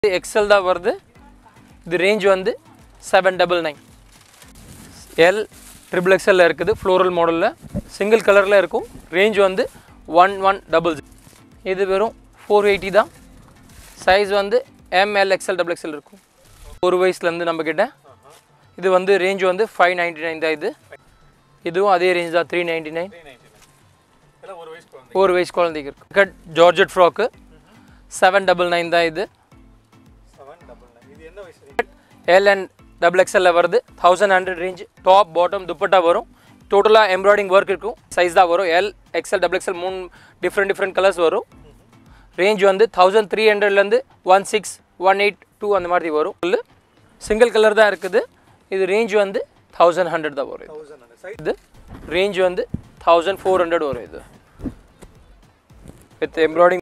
XL தான் வருது இது ரேஞ்ச் வந்து seven double nine L triple எக்ஸலில் இருக்குது ஃப்ளோரல் மாடலில் சிங்கிள் கலரில் இருக்கும் ரேஞ்ச் வந்து ஒன் ஒன் டபுள் இது வெறும் ஃபோர் எயிட்டி தான் சைஸ் வந்து எம்எல் எக்ஸல் டபுள் எக்ஸல் இருக்கும் ஒரு வயசுலேருந்து நம்மக்கிட்ட இது வந்து ரேஞ்ச் வந்து ஃபைவ் நைன்ட்டி நைன் தான் இது இதுவும் அதே ரேஞ்ச் தான் த்ரீ நைன்ட்டி நைன் எல்லாம் ஒரு வயசு குழந்தை ஒரு வயசு குழந்தைக்கு இருக்கு cut georgette frock seven double nine தான் இது செவன் டபுள் நைன் இது என்ன வயசு எல் அண்ட் டபுள் எக்ஸ்எல்ல வருது thousand hundred range top bottom dupatta வரும் டோட்டலாக எம்ப்ராய்டிங் ஒர்க் இருக்கும் சைஸ் தான் வரும் எல் எக்ஸ்எல் டபுள் எக்ஸ்எல் மூணு டிஃப்ரெண்ட் டிஃப்ரெண்ட் கலர்ஸ் வரும் ரேஞ்ச் வந்து தௌசண்ட் த்ரீ ஹண்ட்ரட்லேருந்து one six one eight two அந்த மாதிரி வரும் சிங்கிள் கலர் தான் இருக்குது இது ரேஞ்ச் வந்து தௌசண்ட் ஹண்ட்ரட் தான் வரும் இது. தௌசண்ட் அந்த சைஸ் இது ரேஞ்ச் வந்து தௌசண்ட் ஃபோர் ஹண்ட்ரட் வரும் இது வித் எம்ப்ராய்டிங்